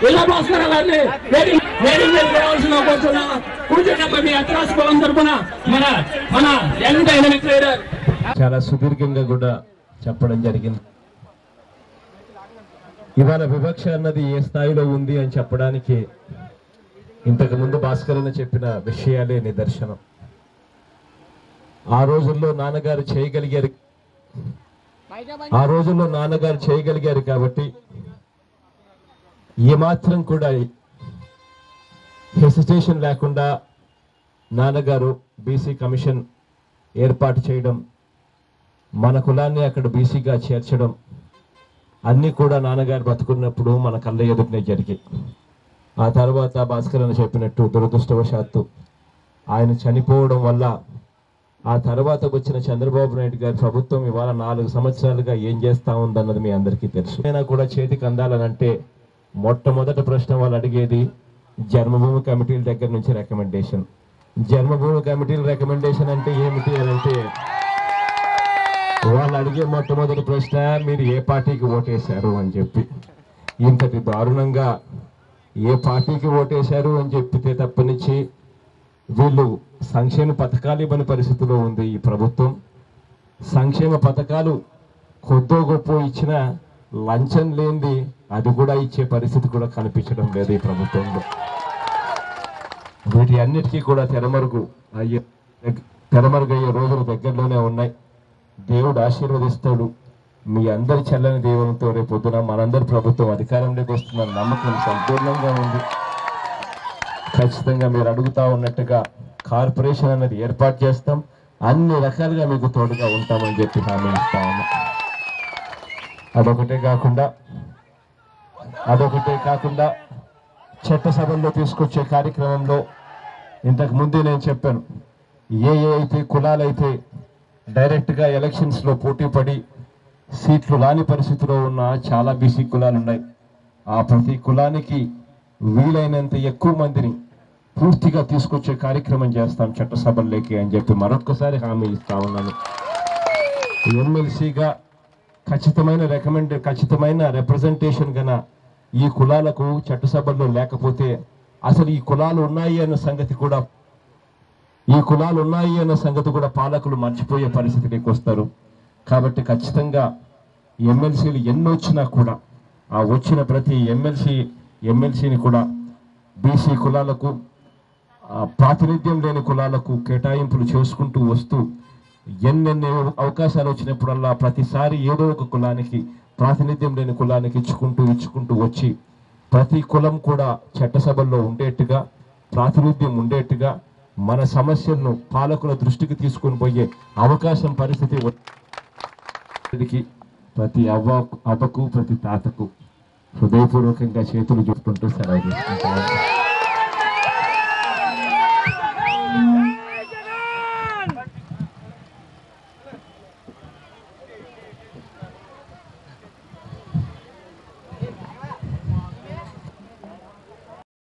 ఇలా భాస్కర్ గారిని వేదిక వేదిక మీద రావాల్సిన కోరుతున్నా కూర్చున్నప్పుడు మీ అత్రాస్ భవన్ తరపున మన మన యంగ్ డైనమిక్ లీడర్ చాలా సుదీర్ఘంగా కూడా చెప్పడం జరిగింది ఇవాళ వివక్ష అన్నది ఏ స్థాయిలో ఉంది అని చెప్పడానికి ఇంతకు ముందు భాస్కరన్న చెప్పిన విషయాలే నిదర్శనం ఆ రోజుల్లో నాన్నగారు చేయగలిగారు ఆ రోజుల్లో నాన్నగారు చేయగలిగారు కాబట్టి ఏమాత్రం కూడా హెసిటేషన్ లేకుండా నాన్నగారు బీసీ కమిషన్ ఏర్పాటు చేయడం మన కులాన్ని అక్కడ బీసీగా చేర్చడం అన్నీ కూడా నాన్నగారు బతుకున్నప్పుడు మన కళ్ళ ఎదుటనే జరిగాయి ఆ తర్వాత భాస్కర్ అని చెప్పినట్టు దురదృష్టవశాత్తు ఆయన చనిపోవడం వల్ల ఆ తర్వాత వచ్చిన చంద్రబాబు నాయుడు గారి ప్రభుత్వం ఇవాళ నాలుగు సంవత్సరాలుగా ఏం చేస్తా ఉందన్నది మీ అందరికీ తెలుసు అయినా కూడా చేతికి అందాలనంటే మొట్టమొదటి ప్రశ్న వాళ్ళు అడిగేది జన్మభూమి కమిటీల దగ్గర నుంచి రికమెండేషన్ జన్మభూమి కమిటీల రికమెండేషన్ అంటే ఏమిటి అని అంటే వాళ్ళు అడిగే మొట్టమొదటి ప్రశ్న మీరు ఏ పార్టీకి ఓటేశారు అని చెప్పి ఇంతటి దారుణంగా ఏ పార్టీకి ఓటేశారు అని చెప్పితే తప్పనిచ్చి వీళ్ళు సంక్షేమ పథకాలు ఇవ్వని పరిస్థితిలో ఉంది ఈ ప్రభుత్వం సంక్షేమ పథకాలు కొద్దో గొప్ప ఇచ్చిన లంచం లేనిది అది కూడా ఇచ్చే పరిస్థితి కూడా కనిపించడం లేదు ఈ ప్రభుత్వంలో వీటి అన్నిటికీ కూడా తెరమరుగు అయ్యే తెరమరుగయ్యే రోజులు దగ్గరలోనే ఉన్నాయి దేవుడు ఆశీర్వదిస్తాడు మీ అందరి చల్లని దేవునితో రేపు పొద్దున మనందరి ప్రభుత్వం అధికారంలోకి వస్తున్న నమ్మకం సంపూర్ణంగా ఉంది ఖచ్చితంగా మీరు అడుగుతా ఉన్నట్టుగా కార్పొరేషన్ అనేది ఏర్పాటు చేస్తాం అన్ని రకాలుగా మీకు తోడుగా ఉంటామని చెప్పి హామీ ఇస్తా ఉన్నా అదొకటే కాకుండా అదొకటే కాకుండా చట్టసభల్లో తీసుకొచ్చే కార్యక్రమంలో ఇంతకు ముందే నేను చెప్పాను ఏ ఏ అయితే కులాలైతే డైరెక్ట్గా ఎలక్షన్స్లో పోటీ పడి సీట్లు రాని పరిస్థితిలో ఉన్న చాలా బీసీ కులాలు ఉన్నాయి ఆ ప్రతి కులానికి వీలైనంత ఎక్కువ మందిని పూర్తిగా తీసుకొచ్చే కార్యక్రమం చేస్తాం చట్టసభల్లోకి అని చెప్పి మరొక్కసారి హామీ ఇస్తా ఉన్నాను ఎమ్మెల్సీగా ఖచ్చితమైన రికమెండ్ ఖచ్చితమైన రిప్రజెంటేషన్ గన ఈ కులాలకు చట్టసభల్లో లేకపోతే అసలు ఈ కులాలు ఉన్నాయి అన్న సంగతి కూడా ఈ కులాలు ఉన్నాయి అన్న సంగతి కూడా పాలకులు మర్చిపోయే పరిస్థితికి వస్తారు కాబట్టి ఖచ్చితంగా ఎమ్మెల్సీలు ఎన్ని వచ్చినా కూడా ఆ వచ్చిన ప్రతి ఎమ్మెల్సీ ఎమ్మెల్సీని కూడా బీసీ కులాలకు ఆ, ప్రాతినిధ్యం లేని కులాలకు కేటాయింపులు చేసుకుంటూ వస్తూ ఎన్నెన్ని అవకాశాలు వచ్చినప్పుడల్లా ప్రతిసారి ఏదో ఒక కులానికి ప్రాతినిధ్యం లేని కులానికి ఇచ్చుకుంటూ ఇచ్చుకుంటూ వచ్చి ప్రతి కులం కూడా చట్టసభల్లో ఉండేట్టుగా ప్రాతినిధ్యం ఉండేట్టుగా మన సమస్యలను పాలకుల దృష్టికి తీసుకొని పోయే అవకాశం పరిస్థితి వచ్చేటికి ప్రతి అవ్వ అవ్వకు ప్రతి తాతకు హృదయపూర్వకంగా చేతులు చెప్పుకుంటూ సెలవు తీసుకుంటాను